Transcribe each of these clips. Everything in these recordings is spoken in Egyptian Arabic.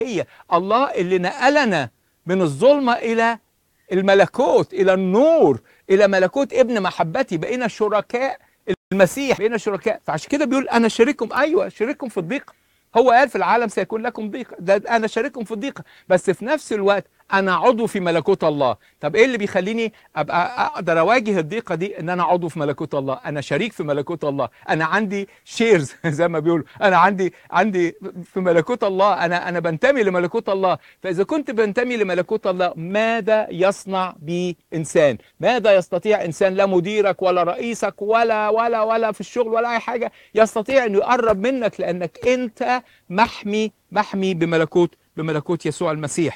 هي الله اللي نقلنا من الظلمة إلى الملكوت إلى النور إلى ملكوت ابن محبتي بقينا شركاء المسيح بقينا شركاء فعشان كده بيقول أنا شريككم أيوة شريككم في الضيقة هو قال في العالم سيكون لكم ضيقة ده أنا شريككم في الضيقة بس في نفس الوقت أنا عضو في ملكوت الله طب إيه اللي بيخليني أبقى أقدر أواجه الضيقة دي إن أنا عضو في ملكوت الله أنا شريك في ملكوت الله أنا عندي شيرز زي ما بيقولوا أنا عندي عندي في ملكوت الله أنا أنا بنتمي لملكوت الله فإذا كنت بنتمي لملكوت الله ماذا يصنع بي إنسان ماذا يستطيع إنسان لا مديرك ولا رئيسك ولا ولا ولا في الشغل ولا أي حاجة يستطيع إنه يقرب منك لأنك أنت محمي محمي بملكوت بملكوت يسوع المسيح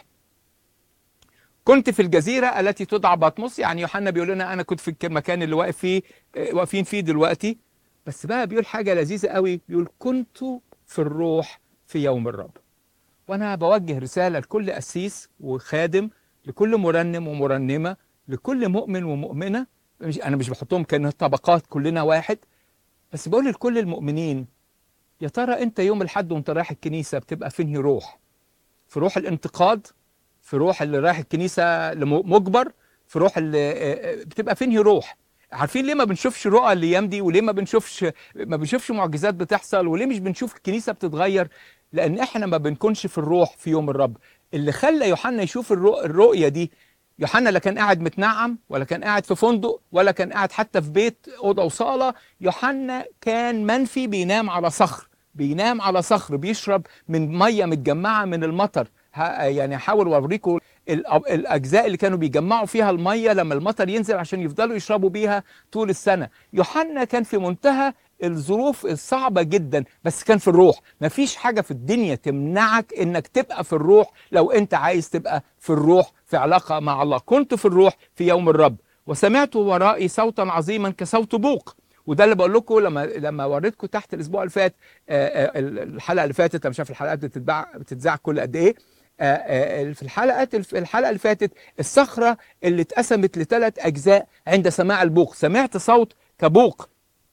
كنت في الجزيرة التي تدعى بطمس يعني يوحنا بيقول لنا أنا كنت في المكان اللي واقف فيه واقفين فيه دلوقتي بس بقى بيقول حاجة لذيذة قوي بيقول كنت في الروح في يوم الرب وأنا بوجه رسالة لكل قسيس وخادم لكل مرنم ومرنمة لكل مؤمن ومؤمنة مش أنا مش بحطهم كأنها طبقات كلنا واحد بس بقول لكل المؤمنين يا ترى أنت يوم الحد وأنت رايح الكنيسة بتبقى فين روح في روح الانتقاد في روح اللي رايح الكنيسه مجبر في روح اللي بتبقى فين هي روح عارفين ليه ما بنشوفش رؤى الايام دي وليه ما بنشوفش ما بنشوفش معجزات بتحصل وليه مش بنشوف الكنيسه بتتغير لان احنا ما بنكونش في الروح في يوم الرب اللي خلى يوحنا يشوف الرؤ... الرؤيه دي يوحنا لا كان قاعد متنعم ولا كان قاعد في فندق ولا كان قاعد حتى في بيت اوضه وصاله يوحنا كان منفي بينام على صخر بينام على صخر بيشرب من ميه متجمعه من المطر يعني هحاول اوريكم الاجزاء اللي كانوا بيجمعوا فيها الميه لما المطر ينزل عشان يفضلوا يشربوا بيها طول السنه يوحنا كان في منتهى الظروف الصعبه جدا بس كان في الروح مفيش حاجه في الدنيا تمنعك انك تبقى في الروح لو انت عايز تبقى في الروح في علاقه مع الله كنت في الروح في يوم الرب وسمعت ورائي صوتا عظيما كصوت بوق وده اللي بقول لكم لما لما وريتكم تحت الاسبوع اللي فات الحلقه اللي فاتت انا مش عارف الحلقات بتتباع بتتذاع كل قد ايه في الحلقات الحلقه اللي فاتت الصخره اللي اتقسمت لثلاث اجزاء عند سماع البوق سمعت صوت كبوق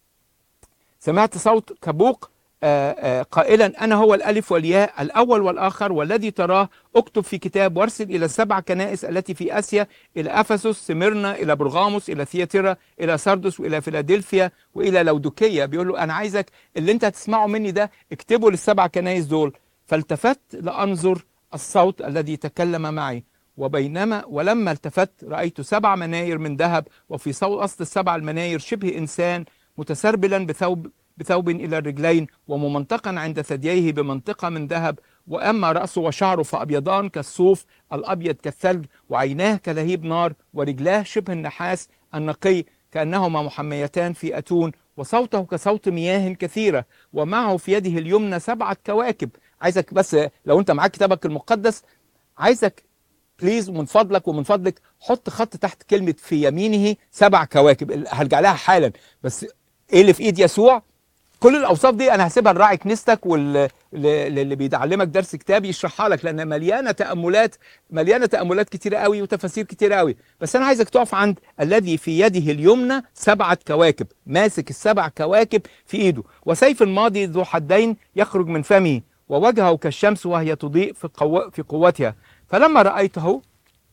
سمعت صوت كبوق قائلا انا هو الالف والياء الاول والاخر والذي تراه اكتب في كتاب وارسل الى السبع كنائس التي في اسيا الى افسس سمرنا الى برغاموس الى ثياتيرا الى سردس والى فيلادلفيا والى لودوكيه بيقول له انا عايزك اللي انت هتسمعه مني ده اكتبه للسبع كنائس دول فالتفت لانظر الصوت الذي تكلم معي وبينما ولما التفت رأيت سبع مناير من ذهب وفي وسط السبع المناير شبه إنسان متسربلا بثوب بثوب إلى الرجلين وممنطقا عند ثدييه بمنطقة من ذهب وأما رأسه وشعره فأبيضان كالصوف الأبيض كالثلج وعيناه كلهيب نار ورجلاه شبه النحاس النقي كأنهما محميتان في أتون وصوته كصوت مياه كثيرة ومعه في يده اليمنى سبعة كواكب عايزك بس لو انت معاك كتابك المقدس عايزك بليز من فضلك ومن فضلك حط خط تحت كلمة في يمينه سبع كواكب هرجع لها حالا بس ايه اللي في ايد يسوع كل الاوصاف دي انا هسيبها لراعي كنيستك واللي بيدعلمك درس كتاب يشرحها لك لان مليانه تاملات مليانه تاملات كتيره قوي وتفاسير كتيره قوي بس انا عايزك تقف عند الذي في يده اليمنى سبعه كواكب ماسك السبع كواكب في ايده وسيف الماضي ذو حدين يخرج من فمه ووجهه كالشمس وهي تضيء في, قو... في قوتها فلما رأيته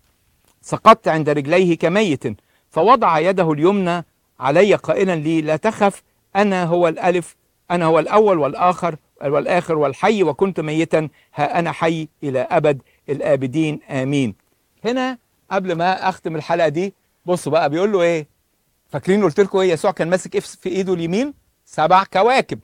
سقطت عند رجليه كميت فوضع يده اليمنى علي قائلا لي لا تخف أنا هو الألف أنا هو الأول والآخر والآخر والحي وكنت ميتا ها أنا حي إلى أبد الآبدين آمين هنا قبل ما أختم الحلقة دي بصوا بقى بيقول له إيه فاكرين قلت لكم إيه يسوع كان ماسك إيه في إيده اليمين سبع كواكب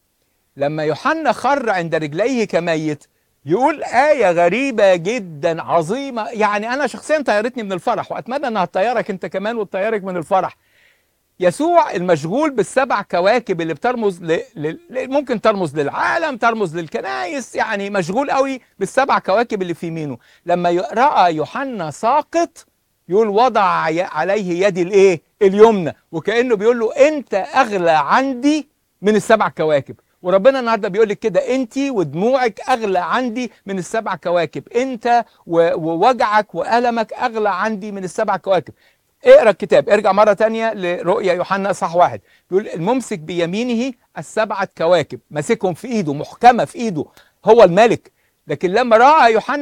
لما يوحنا خر عند رجليه كميت يقول آية غريبة جدا عظيمة يعني أنا شخصيا طيرتني من الفرح وأتمنى أنها تطيرك أنت كمان وتطيرك من الفرح يسوع المشغول بالسبع كواكب اللي بترمز ل... ل... ممكن ترمز للعالم ترمز للكنائس يعني مشغول قوي بالسبع كواكب اللي في يمينه لما رأى يوحنا ساقط يقول وضع عليه يدي الايه اليمنى وكأنه بيقول له انت اغلى عندي من السبع كواكب وربنا النهارده بيقول لك كده انت ودموعك اغلى عندي من السبع كواكب انت ووجعك والمك اغلى عندي من السبع كواكب اقرا الكتاب ارجع مره تانية لرؤيا يوحنا اصحاح واحد بيقول الممسك بيمينه السبعه كواكب ماسكهم في ايده محكمه في ايده هو الملك لكن لما راى يوحنا